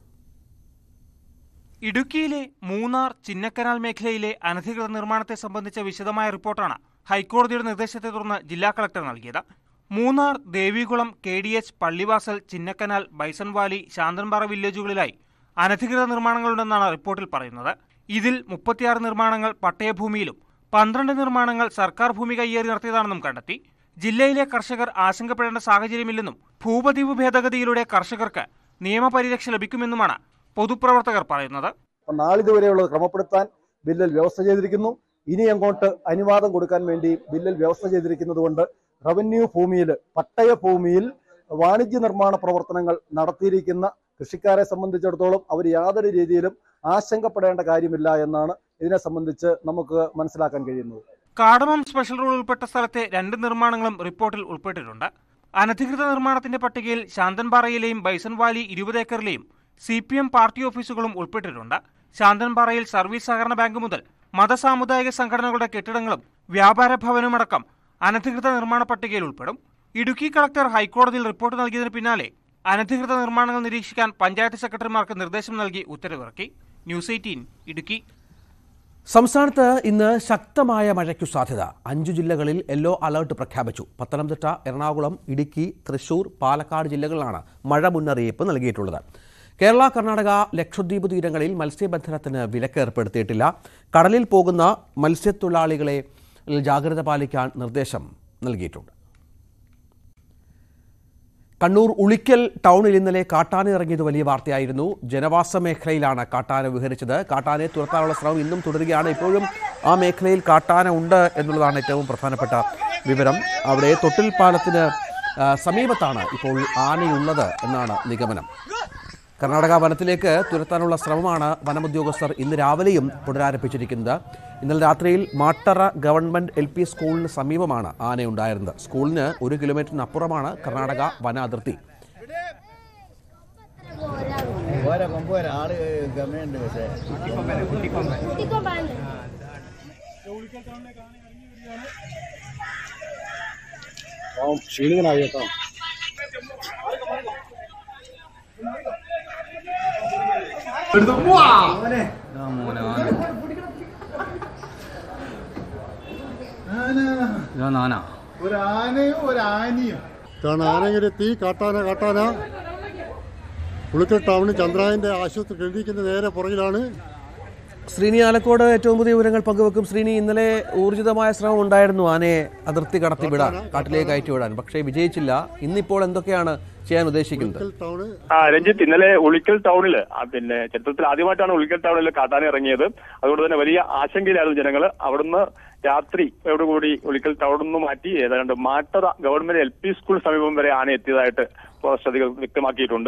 ഇടുക്കിയിലെ മൂന്നാർ ചിന്നക്കനാൽ മേഖലയിലെ അനധികൃത നിർമ്മാണത്തെ സംബന്ധിച്ച വിശദമായ റിപ്പോർട്ടാണ് ഹൈക്കോടതിയുടെ നിർദ്ദേശത്തെ തുടർന്ന് ജില്ലാ കളക്ടർ നൽകിയത് Munnar Devikulam K D H Pallivasal Chinnakanal Bison Valley Santhanpara വില്ലേജുകളിലായി അനധികൃത നിർമ്മാണങ്ങളുണ്ടെന്നാണ് റിപ്പോർട്ടിൽ പറയുന്നത് ഇതിൽ മുപ്പത്തിയാറ് നിർമ്മാണങ്ങൾ പട്ടയഭൂമിയിലും പന്ത്രണ്ട് നിർമ്മാണങ്ങൾ സർക്കാർ ഭൂമി കയ്യേറി നടത്തിയതാണെന്നും കണ്ടെത്തി ജില്ലയിലെ കർഷകർ ആശങ്കപ്പെടേണ്ട സാഹചര്യമില്ലെന്നും ഭൂപതിവ് ഭേദഗതിയിലൂടെ കർഷകർക്ക് നിയമപരിരക്ഷ ലഭിക്കുമെന്നുമാണ് പൊതുപ്രവർത്തകർ പറയുന്നത് നാളിതുവരെയുള്ളത് ക്രമപ്പെടുത്താൻ ബില്ലിൽ വ്യവസ്ഥ ചെയ്തിരിക്കുന്നു ഇനി അങ്ങോട്ട് അനുവാദം കൊടുക്കാൻ വേണ്ടി ബില്ലിൽ വ്യവസ്ഥ ചെയ്തിരിക്കുന്നത് കൊണ്ട് റവന്യൂ ഭൂമിയിൽ പട്ടയ ഭൂമിയിൽ വാണിജ്യ നിർമ്മാണ പ്രവർത്തനങ്ങൾ നടത്തിയിരിക്കുന്ന കൃഷിക്കാരെ സംബന്ധിച്ചിടത്തോളം അവർ യാതൊരു രീതിയിലും ആശങ്കപ്പെടേണ്ട കാര്യമില്ല എന്നാണ് ഇതിനെ സംബന്ധിച്ച് നമുക്ക് മനസ്സിലാക്കാൻ കഴിയുന്നത് കാടമം സ്പെഷ്യൽ റൂൾ ഉൾപ്പെട്ട സ്ഥലത്തെ രണ്ട് നിർമ്മാണങ്ങളും റിപ്പോർട്ടിൽ ഉൾപ്പെട്ടിട്ടുണ്ട് അനധികൃത നിർമ്മാണത്തിന്റെ പട്ടികയിൽ ശാന്തൻപാറയിലെയും ബൈസൺവാലി ഇരുപത് ഏക്കറിലെയും സി പി എം പാർട്ടി ഓഫീസുകളും ഉൾപ്പെട്ടിട്ടുണ്ട് ശാന്തൻപാറയിൽ സർവീസ് സഹകരണ ബാങ്ക് മുതൽ മതസാമുദായിക സംഘടനകളുടെ കെട്ടിടങ്ങളും വ്യാപാര ഭവനുമടക്കം അനധികൃത നിർമ്മാണ പട്ടികയിൽ ഉൾപ്പെടും ഇടുക്കി കളക്ടർ ഹൈക്കോടതിയിൽ റിപ്പോർട്ട് നൽകിയതിന് പിന്നാലെ അനധികൃത നിർമ്മാണങ്ങൾ നിരീക്ഷിക്കാൻ പഞ്ചായത്ത് സെക്രട്ടറിമാർക്ക് നിർദ്ദേശം നൽകി ഉത്തരവിറക്കി ന്യൂസ് എയ്റ്റീൻ ഇടുക്കി സംസ്ഥാനത്ത് ഇന്ന് ശക്തമായ മഴയ്ക്കു സാധ്യത അഞ്ചു ജില്ലകളിൽ യെല്ലോ അലർട്ട് പ്രഖ്യാപിച്ചു പത്തനംതിട്ട എറണാകുളം ഇടുക്കി തൃശൂർ പാലക്കാട് ജില്ലകളിലാണ് മഴ മുന്നറിയിപ്പ് നൽകിയിട്ടുള്ളത് കേരള കർണാടക ലക്ഷദ്വീപ് തീരങ്ങളിൽ മത്സ്യബന്ധനത്തിന് വിലക്ക് ഏർപ്പെടുത്തിയിട്ടില്ല കടലിൽ പോകുന്ന മത്സ്യത്തൊഴിലാളികളെ ജാഗ്രത പാലിക്കാൻ നിർദ്ദേശം നൽകിയിട്ടുണ്ട് കണ്ണൂർ ഉളിക്കൽ ടൗണിൽ ഇന്നലെ കാട്ടാന ഇറങ്ങിയത് വലിയ വാർത്തയായിരുന്നു ജനവാസ മേഖലയിലാണ് കാട്ടാന വിഹരിച്ചത് കാട്ടാനയെ തുരത്താനുള്ള ശ്രമം ഇന്നും തുടരുകയാണ് ഇപ്പോഴും ആ മേഖലയിൽ കാട്ടാന ഉണ്ട് എന്നുള്ളതാണ് ഏറ്റവും പ്രധാനപ്പെട്ട വിവരം അവിടെ തൊട്ടിൽ പാലത്തിന് ആ, സമീപത്താണ് ഇപ്പോൾ ആനയുള്ളത് എന്നാണ് നിഗമനം കർണാടക വനത്തിലേക്ക് തുരത്താനുള്ള ശ്രമമാണ് വനമുദ്യോഗസ്ഥർ ഇന്ന് രാവിലെയും പുനരാരംഭിച്ചിരിക്കുന്നത് ഇന്നലെ രാത്രിയിൽ മാട്ടറ ഗവൺമെന്റ് എൽ പി സ്കൂളിന് സമീപമാണ് ആനയുണ്ടായിരുന്നത് സ്കൂളിന് ഒരു കിലോമീറ്ററിന് അപ്പുറമാണ് കർണാടക വന അതിർത്തി ക്ഷീണിതനായി കേട്ടോ ഇതാണ് ആനగిരെത്തി കാട്ടാന കാട്ടാന പുളിക്കൽ ടൗണിൽ ചന്ദ്രായന്റെ ആശുപത്രി ക്ലിനിക്കിന്റെ നേരെ പുറകിലാണ് ശ്രീനി ആലക്കോട് ഏറ്റവും പുതിയ വിവരങ്ങൾ പങ്കുവെക്കും ശ്രീനി ഇന്നലെ ഊർജിതമായ ശ്രമം ഉണ്ടായിരുന്നു ആനയെ അതിർത്തി കടത്തി വിടാൻ കാട്ടിലേക്ക് കയറ്റി വിടാൻ പക്ഷേ വിജയിച്ചില്ല ഇന്നിപ്പോൾ എന്തൊക്കെയാണ് ചെയ്യാൻ ഉദ്ദേശിക്കുന്നത് ടൗണ് ആ രഞ്ജിത്ത് ഇന്നലെ ഉളിക്കൽ ടൗണിൽ പിന്നെ ചരിത്രത്തിൽ ആദ്യമായിട്ടാണ് ഉളിക്കൽ ടൗണിൽ കാട്ടാന ഇറങ്ങിയത് അതുകൊണ്ട് തന്നെ വലിയ ആശങ്കയിലായിരുന്നു ജനങ്ങൾ അവിടുന്ന് രാത്രി കൂടി ഉളിക്കൽ ടൗണിൽ നിന്ന് മാറ്റി ഏതാണ്ട് മാട്ടറ ഗവൺമെന്റ് എൽ പി സ്കൂൾ സമീപം വരെ ആന എത്തിയതായിട്ട് ഫോറസ്റ്റ് അധികൃതർ വ്യക്തമാക്കിയിട്ടുണ്ട്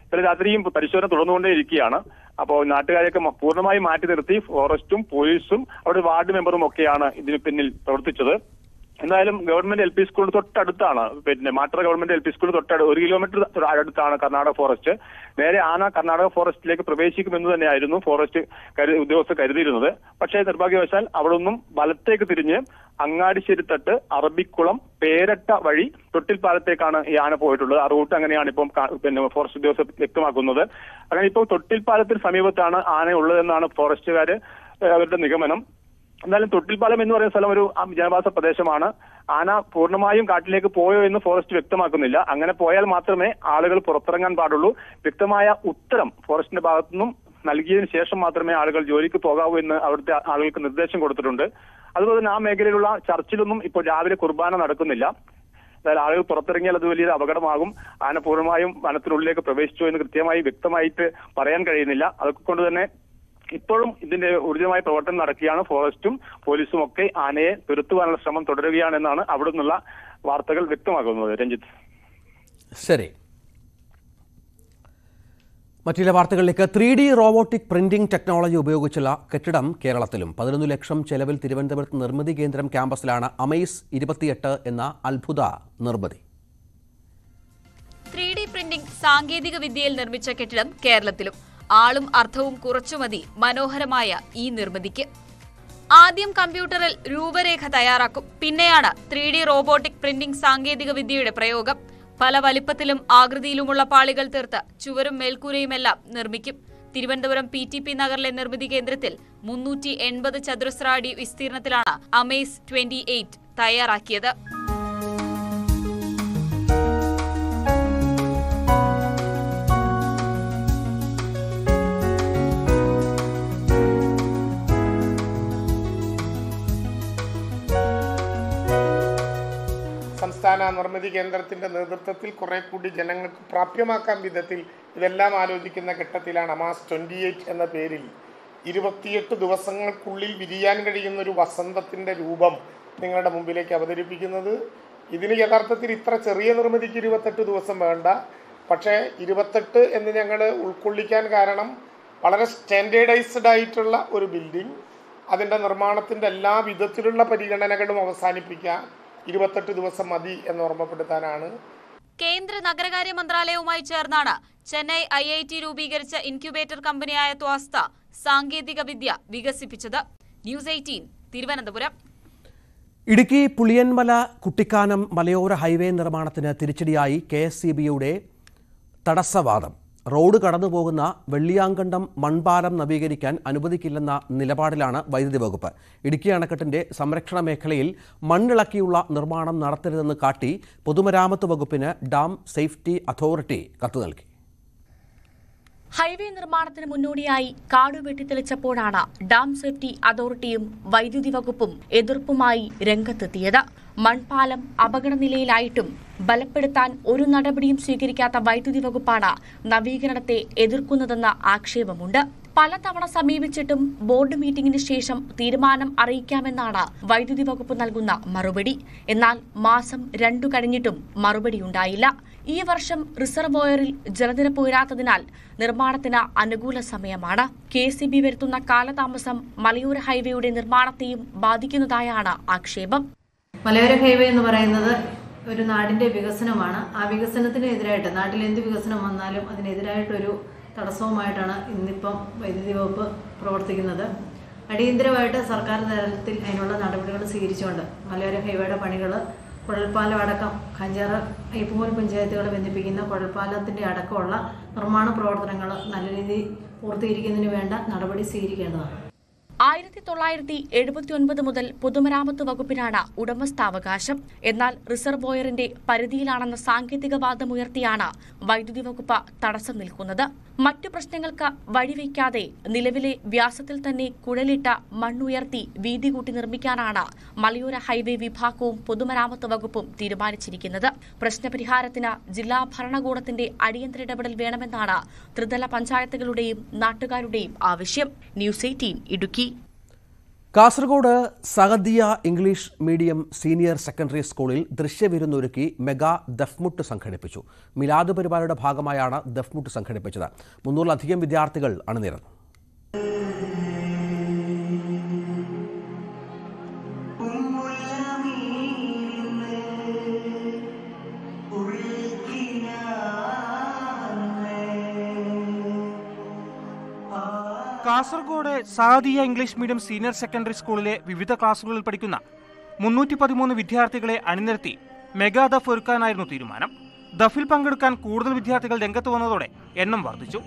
ഇന്നലെ രാത്രിയും പരിശോധന തുടർന്നുകൊണ്ടേയിരിക്കുകയാണ് അപ്പോൾ നാട്ടുകാരെയൊക്കെ മ- പൂർണ്ണമായും മാറ്റി നിർത്തി ഫോറസ്റ്റും പോലീസും അവിടെ വാർഡ് മെമ്പറും ഒക്കെയാണ് ഇതിന് പിന്നിൽ പ്രവർത്തിച്ചത് എന്തായാലും ഗവൺമെന്റ് എൽ പി സ്കൂളിന് തൊട്ടടുത്താണ് പിന്നെ മാട്ടറ ഗവൺമെന്റ് എൽ പി സ്കൂളിന് തൊട്ടടുത്ത് ഒരു കിലോമീറ്റർ തൊ- അടുത്താണ് കർണാടക ഫോറസ്റ്റ് നേരെ ആന കർണാടക ഫോറസ്റ്റിലേക്ക് പ്രവേശിക്കുമെന്ന് തന്നെയായിരുന്നു ഫോറസ്റ്റ് കരു- ഉദ്യോഗസ്ഥർ കരുതിയിരുന്നത് പക്ഷേ നിർഭാഗ്യവശാൽ അവിടെ നിന്നും വലത്തേക്ക് തിരിഞ്ഞ് അങ്ങാടിശ്ശേരി തട്ട് അറബിക്കുളം പേരട്ട വഴി തൊട്ടിൽപ്പാലത്തേക്കാണ് ഈ ആന പോയിട്ടുള്ളത് ആ റൂട്ട് അങ്ങനെയാണ് ഇപ്പം കാ- പിന്നെ ഫോറസ്റ്റ് ഉദ്യോഗസ്ഥർ വ്യക്തമാക്കുന്നത് അങ്ങനെ ഇപ്പോൾ തൊട്ടിൽപ്പാലത്തിന് സമീപത്താണ് ആന ഉള്ളതെന്നാണ് ഫോറസ്റ്റുകാര് ഏഹ് അവരുടെ നിഗമനം എന്നാലും തൊട്ടിൽപ്പാലം എന്ന് പറയുന്ന സ്ഥലം ഒരു ആ, ജനവാസ പ്രദേശമാണ് ആന പൂർണ്ണമായും കാട്ടിലേക്ക് പോയോ എന്ന് ഫോറസ്റ്റ് വ്യക്തമാക്കുന്നില്ല അങ്ങനെ പോയാൽ മാത്രമേ ആളുകൾ പുറത്തിറങ്ങാൻ പാടുള്ളൂ വ്യക്തമായ ഉത്തരം ഫോറസ്റ്റിന്റെ ഭാഗത്തു നിന്നും നൽകിയതിനു ശേഷം മാത്രമേ ആളുകൾ ജോലിക്ക് പോകാവൂ എന്ന് അവിടുത്തെ ആളുകൾക്ക് നിർദ്ദേശം കൊടുത്തിട്ടുണ്ട് അതുപോലെ തന്നെ ആ മേഖലയിലുള്ള ചർച്ചിലൊന്നും ഇപ്പോൾ രാവിലെ കുർബാന നടക്കുന്നില്ല അതായത് ആളുകൾ പുറത്തിറങ്ങിയാൽ അത് വലിയൊരു അപകടമാകും ആന പൂർണ്ണമായും വനത്തിനുള്ളിലേക്ക് പ്രവേശിച്ചു എന്ന് കൃത്യമായി വ്യക്തമായിട്ട് പറയാൻ കഴിയുന്നില്ല അതൊക്കെ കൊണ്ട് തന്നെ ഇപ്പോഴും ഇതിന്റെ ഊർജിതമായ പ്രവർത്തനം നടക്കുകയാണ് ഫോറസ്റ്റും പോലീസും ഒക്കെ ആനയെ തുരത്തുവാനുള്ള ശ്രമം തുടരുകയാണെന്നാണ് അവിടെ നിന്നുള്ള വാർത്തകൾ വ്യക്തമാകുന്നത് രഞ്ജിത്ത് ശരി മറ്റു ചില വാർത്തകളിലേക്ക് three D robotic printing technology ഉപയോഗിച്ചുള്ള കെട്ടിടം കേരളത്തിലും പതിനൊന്ന് ലക്ഷം ചെലവിൽ തിരുവനന്തപുരത്ത് നിർമ്മിതി കേന്ദ്രം ക്യാമ്പസിലാണ് അമൈസ് ഇരുപത്തിയെട്ട് എന്ന അത്ഭുത നിർമ്മിതി ത്രീ ഡി പ്രിന്റിംഗ് സാങ്കേതിക വിദ്യയിൽ നിർമ്മിച്ച കെട്ടിടം കേരളത്തിലും ആളും അർത്ഥവും കുറച്ചുമതി മനോഹരമായ ഈ നിർമ്മിതിക്ക് ആദ്യം കമ്പ്യൂട്ടറിൽ രൂപരേഖ തയ്യാറാക്കും പിന്നെയാണ് ത്രീ ഡി റോബോട്ടിക് പ്രിന്റിംഗ് സാങ്കേതിക വിദ്യയുടെ പ്രയോഗം പല വലിപ്പത്തിലും ആകൃതിയിലുമുള്ള പാളികൾ തീർത്ത് ചുവരും മേൽക്കൂരയുമെല്ലാം നിർമ്മിക്കും തിരുവനന്തപുരം പി ടി പി നഗറിലെ നിർമ്മിതി കേന്ദ്രത്തിൽ മുന്നൂറ്റി എൺപത് ചതുരശ്ര അടി വിസ്തീർണത്തിലാണ് അമേസ് ട്വന്റി എയ്റ്റ് തയ്യാറാക്കിയത് സംസ്ഥാന നിർമ്മിതി കേന്ദ്രത്തിന്റെ നേതൃത്വത്തിൽ കുറെ കൂടി ജനങ്ങൾക്ക് പ്രാപ്യമാക്കാൻ വിധത്തിൽ ഇതെല്ലാം ആലോചിക്കുന്ന ഘട്ടത്തിലാണ് അമാസ് ട്വന്റി എയ്റ്റ് എന്ന പേരിൽ ഇരുപത്തിയെട്ട് ദിവസങ്ങൾക്കുള്ളിൽ വിരിയാൻ കഴിയുന്ന ഒരു വസന്തത്തിന്റെ രൂപം നിങ്ങളുടെ മുമ്പിലേക്ക് അവതരിപ്പിക്കുന്നത് ഇതിന് യഥാർത്ഥത്തിൽ ഇത്ര ചെറിയ നിർമ്മിതിക്ക് ഇരുപത്തെട്ട് ദിവസം വേണ്ട പക്ഷേ ഇരുപത്തെട്ട് എന്ന് ഞങ്ങൾ ഉൾക്കൊള്ളിക്കാൻ കാരണം വളരെ സ്റ്റാൻഡേർഡൈസ്ഡ് ആയിട്ടുള്ള ഒരു ബിൽഡിംഗ് അതിൻ്റെ നിർമ്മാണത്തിൻ്റെ എല്ലാ വിധത്തിലുള്ള പരിഗണനകളും അവസാനിപ്പിക്കാൻ ഇരുപത്തെട്ട് ദിവസം മതി എന്ന് ഓർമ്മപ്പെടുത്താനാണ് കേന്ദ്ര നഗരകാര്യ മന്ത്രാലയവുമായി ചേർന്നാണ് ചെന്നൈ ഐ ഐ ടി രൂപീകരിച്ച ഇൻക്യുബേറ്റർ കമ്പനിയായ ത്വാസ്ത സാങ്കേതിക വിദ്യ വികസിപ്പിച്ചത് ന്യൂസ് എയ്റ്റീൻ തിരുവനന്തപുരം ഇടുക്കി പുളിയൻമല കുട്ടിക്കാനം മലയോര ഹൈവേ നിർമ്മാണത്തിന് തിരിച്ചടിയായി കെ എസ് സി ബിയുടെ തടസ്സവാദം റോഡ് കടന്നുപോകുന്ന വെള്ളിയാങ്കണ്ടം മൺപാലം നവീകരിക്കാൻ അനുവദിക്കില്ലെന്ന നിലപാടിലാണ് വൈദ്യുതി വകുപ്പ് ഇടുക്കി അണക്കെട്ടിന്റെ സംരക്ഷണ മേഖലയിൽ മണ്ണിളക്കിയുള്ള നിർമ്മാണം നടത്തരുതെന്ന് കാട്ടി പൊതുമരാമത്ത് വകുപ്പിന് ഡാം സേഫ്റ്റി അതോറിറ്റി കത്ത് നൽകി ഹൈവേ നിർമ്മാണത്തിന് മുന്നോടിയായി കാട് വെട്ടിത്തെളിച്ചപ്പോഴാണ് ഡാം സേഫ്റ്റി അതോറിറ്റിയും വൈദ്യുതി വകുപ്പും എതിർപ്പുമായി രംഗത്തെത്തിയത് മൺപാലം അപകടനിലയിലായിട്ടും ബലപ്പെടുത്താൻ ഒരു നടപടിയും സ്വീകരിക്കാത്ത വൈദ്യുതി വകുപ്പാണ് നവീകരണത്തെ എതിർക്കുന്നതെന്ന ആക്ഷേപമുണ്ട് പലതവണ സമീപിച്ചിട്ടും ബോർഡ് മീറ്റിംഗിന് ശേഷം തീരുമാനം അറിയിക്കാമെന്നാണ് വൈദ്യുതി വകുപ്പ് നൽകുന്ന മറുപടി എന്നാൽ മാസം രണ്ടു കഴിഞ്ഞിട്ടും മറുപടിയുണ്ടായില്ല ഈ വർഷം റിസർവോയറിൽ ജലനിരപ്പ് ഉയരാത്തതിനാൽ നിർമ്മാണത്തിന് അനുകൂല സമയമാണ് കെ സി ബി വരുത്തുന്ന കാലതാമസം മലയോര ഹൈവേയുടെ നിർമ്മാണത്തെയും ബാധിക്കുന്നതായാണ് ആക്ഷേപം മലയോര ഹൈവേ എന്ന് പറയുന്നത് ഒരു നാടിന്റെ വികസനമാണ് ആ വികസനത്തിന് എതിരായിട്ട് നാട്ടിൽ എന്ത് വികസനം വന്നാലും അതിനെതിരായിട്ടൊരു തടസ്സവുമായിട്ടാണ് ഇന്നിപ്പം വൈദ്യുതി വകുപ്പ് പ്രവർത്തിക്കുന്നത് അടിയന്തരമായിട്ട് സർക്കാർ തലത്തിൽ അതിനുള്ള നടപടികൾ സ്വീകരിച്ചുകൊണ്ട് മലയോര ഹൈവേയുടെ പണികൾ കുഴൽപ്പാലം അടക്കം കഞ്ചാറ് അയ്യപ്പൂൽ പഞ്ചായത്തുകളെ ബന്ധിപ്പിക്കുന്ന കുഴൽപ്പാലത്തിൻ്റെ അടക്കമുള്ള നിർമ്മാണ പ്രവർത്തനങ്ങൾ നല്ല രീതിയിൽ പൂർത്തീകരിക്കുന്നതിന് വേണ്ട നടപടി സ്വീകരിക്കേണ്ടതാണ് ആയിരത്തി തൊള്ളായിരത്തി എഴുപത്തി ഒൻപത് മുതൽ പൊതുമരാമത്ത് വകുപ്പിനാണ് ഉടമസ്ഥാവകാശം എന്നാൽ റിസർവോയറിന്റെ പരിധിയിലാണെന്ന സാങ്കേതിക വാദമുയർത്തിയാണ് വൈദ്യുതി വകുപ്പ് തടസ്സം നിൽക്കുന്നത് മറ്റു പ്രശ്നങ്ങൾക്ക് വഴിവെക്കാതെ നിലവിലെ വ്യാസത്തിൽ തന്നെ കുഴലിട്ട മണ്ണുയർത്തി വീതി കൂട്ടി നിർമ്മിക്കാനാണ് മലയോര ഹൈവേ വിഭാഗവും പൊതുമരാമത്ത് വകുപ്പും തീരുമാനിച്ചിരിക്കുന്നത് പ്രശ്നപരിഹാരത്തിന് ജില്ലാ ഭരണകൂടത്തിന്റെ അടിയന്തര ഇടപെടൽ വേണമെന്നാണ് ത്രിതല പഞ്ചായത്തുകളുടെയും നാട്ടുകാരുടെയും ആവശ്യം news eighteen Idukki Kasaragod Sahadiya English medium senior secondary സ്കൂളിൽ ദൃശ്യവിരുന്നൊരുക്കി മെഗാ ദഫ്മുട്ട് സംഘടിപ്പിച്ചു മിലാദ് പരിപാടിയുടെ ഭാഗമായാണ് ദഫ്മുട്ട് സംഘടിപ്പിച്ചത് മുന്നൂറിലധികം വിദ്യാർത്ഥികൾ അണിനിരന്നു Kasaragod Sadiya English medium senior secondary സ്കൂളിലെ വിവിധ ക്ലാസുകളിൽ പഠിക്കുന്ന മുന്നൂറ്റി പതിമൂന്ന് വിദ്യാർത്ഥികളെ അണിനിരത്തി മെഗാ ദഫ് ഒരുക്കാനായിരുന്നു തീരുമാനം ദഫിൽ പങ്കെടുക്കാൻ കൂടുതൽ വിദ്യാർത്ഥികൾ രംഗത്ത് വന്നതോടെ എണ്ണം വർദ്ധിച്ചു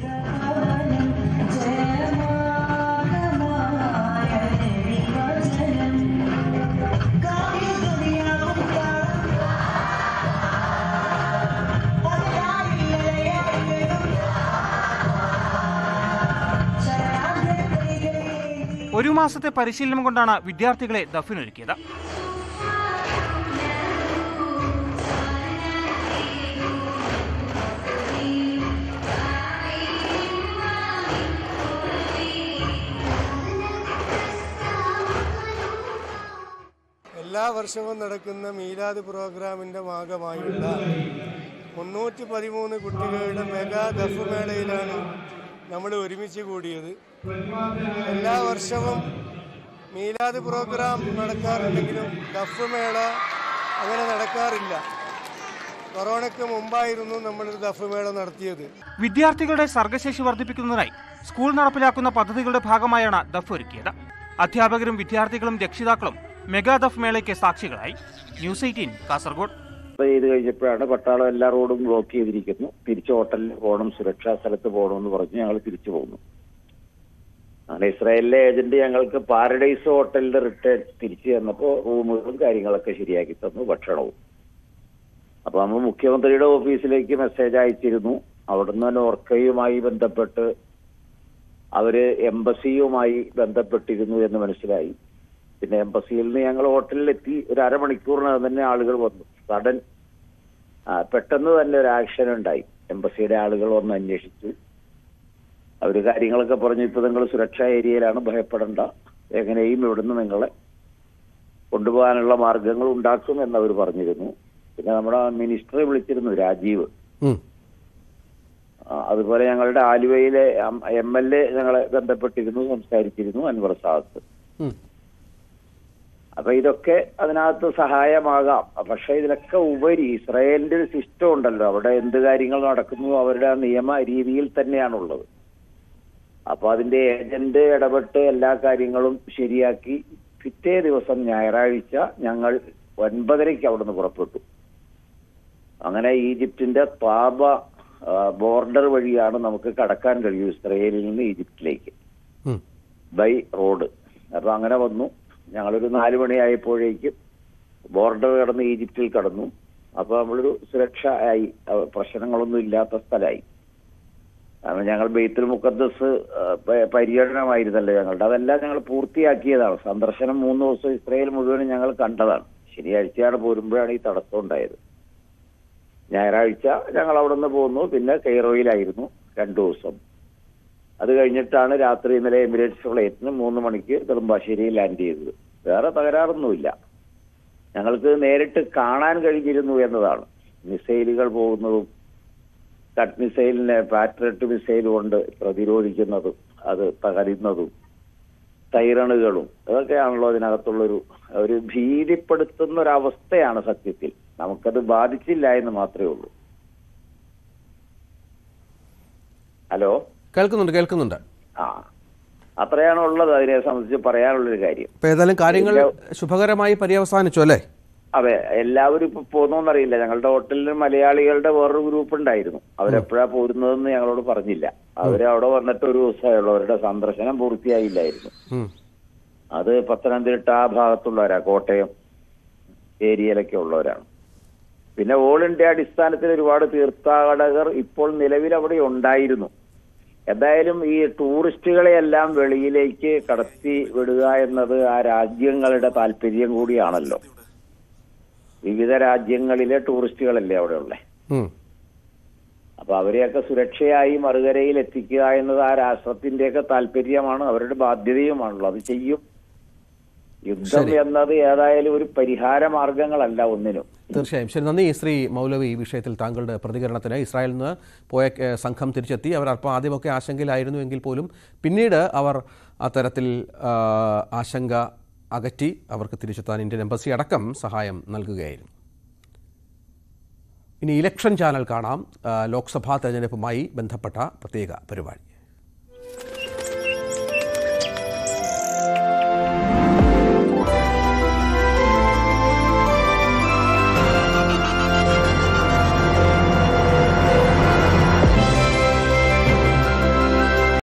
ഒരു മാസത്തെ പരിശീലനം കൊണ്ടാണ് വിദ്യാർത്ഥികളെ ദഫിനൊരുക്കിയത് എല്ലാ വർഷവും നടക്കുന്ന മീലാദ് പ്രോഗ്രാമിൻ്റെ ഭാഗമായുള്ള മുന്നൂറ്റി പതിമൂന്ന് കുട്ടികളുടെ മെഗാ ദഫ് മേളയിലാണ് നമ്മൾ ഒരുമിച്ച് കൂടിയത് എല്ലാ വർഷവും മീലാദ് പ്രോഗ്രാം നടക്കാറുണ്ടെങ്കിലും ദഫ് മേള അങ്ങനെ നടക്കാറില്ല കൊറോണയ്ക്ക് മുമ്പായിരുന്നു നമ്മൾ ദഫ് മേള നടത്തിയത് വിദ്യാർത്ഥികളുടെ സർഗശേഷി വർദ്ധിപ്പിക്കുന്നതിനായി സ്കൂൾ നടപ്പിലാക്കുന്ന പദ്ധതികളുടെ ഭാഗമായാണ് ദഫ് ഒരുക്കിയത് അധ്യാപകരും വിദ്യാർത്ഥികളും രക്ഷിതാക്കളും മെഗാ ദഫ് മേളയ്ക്ക് സാക്ഷികളായി ന്യൂസ് എയ്റ്റീൻ കാസർഗോഡ് ചെയ്ത് കഴിഞ്ഞപ്പോഴാണ് പട്ടാളം എല്ലാ റോഡും ബ്ലോക്ക് ചെയ്തിരിക്കുന്നു തിരിച്ച് ഹോട്ടലിൽ പോകണം സുരക്ഷാ സ്ഥലത്ത് പോകണമെന്ന് പറഞ്ഞ് ഞങ്ങൾ തിരിച്ചു പോകുന്നു അങ്ങനെ ഇസ്രായേലിലെ ഏജന്റ് ഞങ്ങൾക്ക് പാരഡൈസ് ഹോട്ടലിൽ റിട്ടേൺ തിരിച്ചു തന്നപ്പോൾ റൂമുകളും കാര്യങ്ങളൊക്കെ ശരിയാക്കി തന്നു ഭക്ഷണവും അപ്പൊ നമ്മൾ മുഖ്യമന്ത്രിയുടെ ഓഫീസിലേക്ക് മെസ്സേജ് അയച്ചിരുന്നു അവിടുന്ന് നോർക്കയുമായി ബന്ധപ്പെട്ട് അവര് എംബസിയുമായി ബന്ധപ്പെട്ടിരുന്നു എന്ന് മനസ്സിലായി പിന്നെ എംബസിയിൽ നിന്ന് ഞങ്ങൾ ഹോട്ടലിലെത്തി ഒരു അരമണിക്കൂറിനകം തന്നെ ആളുകൾ വന്നു സഡൻ പെട്ടെന്ന് തന്നെ ഒരു ആക്ഷൻ ഉണ്ടായി എംബസിയുടെ ആളുകൾ വന്ന് അന്വേഷിച്ചു അവര് കാര്യങ്ങളൊക്കെ പറഞ്ഞു ഇപ്പൊ നിങ്ങൾ സുരക്ഷാ ഏരിയയിലാണ് ഭയപ്പെടേണ്ട എങ്ങനെയും ഇവിടുന്ന് നിങ്ങളെ കൊണ്ടുപോകാനുള്ള മാർഗങ്ങൾ ഉണ്ടാക്കും എന്നവർ പറഞ്ഞിരുന്നു പിന്നെ നമ്മുടെ മിനിസ്റ്ററെ വിളിച്ചിരുന്നു രാജീവ് ആ, അതുപോലെ ഞങ്ങളുടെ ആലുവയിലെ എം എൽ എ ഞങ്ങളെ ബന്ധപ്പെട്ടിരുന്നു സംസാരിച്ചിരുന്നു അൻവർ സാദത്ത് അപ്പൊ ഇതൊക്കെ അതിനകത്ത് സഹായമാകാം പക്ഷെ ഇതിലൊക്കെ ഉപരി ഇസ്രായേലിന്റെ ഒരു സിസ്റ്റം ഉണ്ടല്ലോ അവിടെ എന്ത് കാര്യങ്ങൾ നടക്കുന്നു അവരുടെ ആ നിയമ രീതിയിൽ തന്നെയാണുള്ളത് അപ്പൊ അതിന്റെ ഏജന്റ് ഇടപെട്ട് എല്ലാ കാര്യങ്ങളും ശരിയാക്കി പിറ്റേ ദിവസം ഞായറാഴ്ച ഞങ്ങൾ ഒൻപതരയ്ക്ക് അവിടുന്ന് പുറപ്പെട്ടു അങ്ങനെ ഈജിപ്തിന്റെ താപ ബോർഡർ വഴിയാണ് നമുക്ക് കടക്കാൻ കഴിയൂ ഇസ്രയേലിൽ നിന്ന് ഈജിപ്തിലേക്ക് ബൈ റോഡ് അപ്പൊ അങ്ങനെ വന്നു ഞങ്ങളൊരു നാല് മണിയായപ്പോഴേക്കും ബോർഡർ കടന്ന് ഈജിപ്തിൽ കടന്നു അപ്പൊ നമ്മളൊരു സുരക്ഷ ആയി അഹ് പ്രശ്നങ്ങളൊന്നും ഇല്ലാത്ത സ്ഥലമായി കാരണം ഞങ്ങൾ ബെയ്ത്തുൽ മുഖദ്ദസ് അഹ് പ- പര്യടനമായിരുന്നല്ലോ ഞങ്ങളുടെ അതെല്ലാം ഞങ്ങൾ പൂർത്തിയാക്കിയതാണ് സന്ദർശനം മൂന്ന് ദിവസം ഇസ്രയേൽ മുഴുവനും ഞങ്ങൾ കണ്ടതാണ് ശനിയാഴ്ചയാണ് പോരുമ്പോഴാണ് ഈ തടസ്സം ഉണ്ടായത് ഞായറാഴ്ച ഞങ്ങൾ അവിടെ നിന്ന് പോന്നു പിന്നെ കെയ്റോയിലായിരുന്നു രണ്ടു ദിവസം അത് കഴിഞ്ഞിട്ടാണ് രാത്രി ഇന്നലെ എമിറേറ്റ്സ് ഫ്ലൈറ്റിന് മൂന്ന് മണിക്ക് നെടുമ്പാശ്ശേരിയിൽ ലാൻഡ് ചെയ്തത് വേറെ തകരാറൊന്നുമില്ല ഞങ്ങൾക്ക് നേരിട്ട് കാണാൻ കഴിഞ്ഞിരുന്നു എന്നതാണ് മിസൈലുകൾ പോകുന്നതും കട്ട് മിസൈലിനെ പാട്രിയറ്റ് മിസൈൽ കൊണ്ട് പ്രതിരോധിക്കുന്നതും അത് തകരുന്നതും തൈറണുകളും ഇതൊക്കെയാണല്ലോ അതിനകത്തുള്ളൊരു ഒരു ഭീതിപ്പെടുത്തുന്ന ഒരു അവസ്ഥയാണ് സത്യത്തിൽ നമുക്കത് ബാധിച്ചില്ല എന്ന് മാത്രമേ ഉള്ളൂ ഹലോ കേൾക്കുന്നുണ്ട് കേൾക്കുന്നുണ്ട് ആ അത്രയാണ് ഉള്ളത് അതിനെ സംബന്ധിച്ച് പറയാനുള്ളൊരു കാര്യം ഇപ്പൊ ഏതായാലും കാര്യങ്ങൾ ശുഭകരമായി പര്യവസാനിച്ചു അല്ലേ അതെ എല്ലാവരും ഇപ്പൊ പോന്നോന്നറിയില്ല ഞങ്ങളുടെ ഹോട്ടലിൽ മലയാളികളുടെ വേറൊരു ഗ്രൂപ്പ് ഉണ്ടായിരുന്നു അവരെപ്പോഴാ പോരുന്നതെന്ന് ഞങ്ങളോട് പറഞ്ഞില്ല അവര് അവിടെ വന്നിട്ട് ഒരു ദിവസമായുള്ളൂ അവരുടെ സന്ദർശനം പൂർത്തിയായില്ലായിരുന്നു ഉം. അത് പത്തനംതിട്ട ആ ഭാഗത്തുള്ളവരാ കോട്ടയം ഏരിയയിലൊക്കെ ഉള്ളവരാണ് പിന്നെ ഓൾ ഇന്ത്യ അടിസ്ഥാനത്തിൽ ഒരുപാട് തീർത്ഥാടകർ ഇപ്പോൾ നിലവിൽ അവിടെ ഉണ്ടായിരുന്നു എന്തായാലും ഈ ടൂറിസ്റ്റുകളെയെല്ലാം വെളിയിലേക്ക് കടത്തി വിടുക എന്നത് ആ രാജ്യങ്ങളുടെ താല്പര്യം കൂടിയാണല്ലോ വിവിധ രാജ്യങ്ങളിലെ ടൂറിസ്റ്റുകളല്ലേ അവിടെ ഉള്ളേ ഉം. അപ്പൊ അവരെയൊക്കെ സുരക്ഷയായി മറുകരയിൽ എത്തിക്കുക എന്നത് ആ രാഷ്ട്രത്തിന്റെയൊക്കെ താല്പര്യമാണ് അവരുടെ ബാധ്യതയുമാണല്ലോ അത് ചെയ്യും യുദ്ധം ശരി. എന്നത് ഏതായാലും ഒരു പരിഹാര മാർഗങ്ങളല്ല ഒന്നിനും തീർച്ചയായും ശരി നന്ദി ശ്രീ മൗലവി ഈ വിഷയത്തിൽ താങ്കളുടെ പ്രതികരണത്തിന് ഇസ്രായേലിൽ നിന്ന് പോയ ഏഹ്, സംഘം തിരിച്ചെത്തി അവർ അല്പം ആദ്യമൊക്കെ ആശങ്കയിലായിരുന്നു എങ്കിൽ പോലും പിന്നീട് അവർ അത്തരത്തിൽ ആ, ആശങ്ക അകറ്റി അവർക്ക് തിരിച്ചെത്താൻ ഇന്ത്യൻ എംബസി അടക്കം സഹായം നൽകുകയായിരുന്നു ഇനി ഇലക്ഷൻ ചാനൽ കാണാം ആ, ലോക്സഭാ തെരഞ്ഞെടുപ്പുമായി ബന്ധപ്പെട്ട പ്രത്യേക പരിപാടി